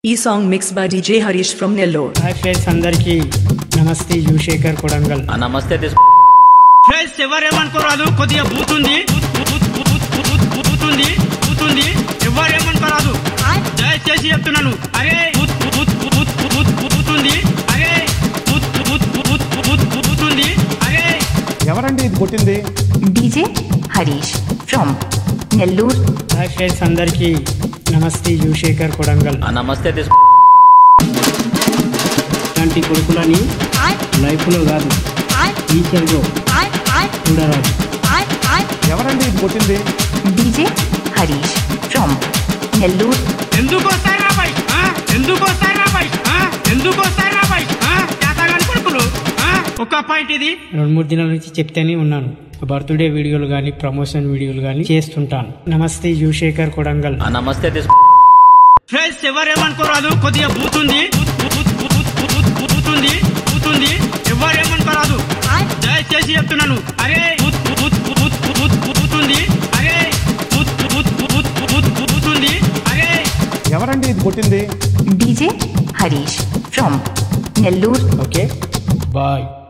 ఈ song mix by DJ Harish from Nellore hi friends అందరికీ నమస్తే యువశేఖర్ కొడంగల్ ఆ నమస్తే తీసు ఫ్రెండ్స్ ఎవరేమనుకోరాదు కొద్దిగా బూతుంది బూతుంది బూతుంది ఎవరేమనుకోరాదు దయచేసి చెప్తున్నాను అరే బూత్, బూత్, బూత్, బూత్, బూతుంది అరే బూత్, బూత్, బూత్, బూత్, బూతుంది అరే ఎవరండి ఇది కొట్టింది DJ Harish from Nellore hi friends అందరికీ నమస్తే యువశేఖర్ కొడంగల్ ఆ నమస్తే తీసు ఇలాంటి కొడుకులని లైఫ్లో కాదు ఫ్యూచర్లో చూడరాదు ఎవరండి ఇది కొట్టింది డీజే హరీష్ ఫ్రమ్ నెల్లూరు ఎందుకు వస్తాయి నా బై ఆ? ఎందుకు వస్తాయి నా బై ఆ? ఎందుకు వస్తాయి నా బై ఆ? చేతగాని కొడుకులు ఆ? ఒక పాయింట్ ఇది రెండు మూడు దినాల నుంచి చెప్తేనే ఉన్నాను బర్త్డే వీడియోలు కానీ ప్రమోషన్ వీడియోలు కానీ చేస్తుంటాను నమస్తే యువశేఖర్ కొడంగల్ ఆ నమస్తే తీసు ఫ్రెండ్స్ ఎవరేమనుకోరాదు కొద్దిగా బూతుంది బూతుంది బూతుంది ఎవరేమనుకోరాదు దయచేసి చెప్తున్నాను అరే బూత్, బూత్, బూత్, బూత్, బూతుంది అరే బూత్, బూత్, బూత్, బూత్, బూతుంది అరే ఎవరండి ఇది కొట్టింది DJ Harish from Nellore okay bye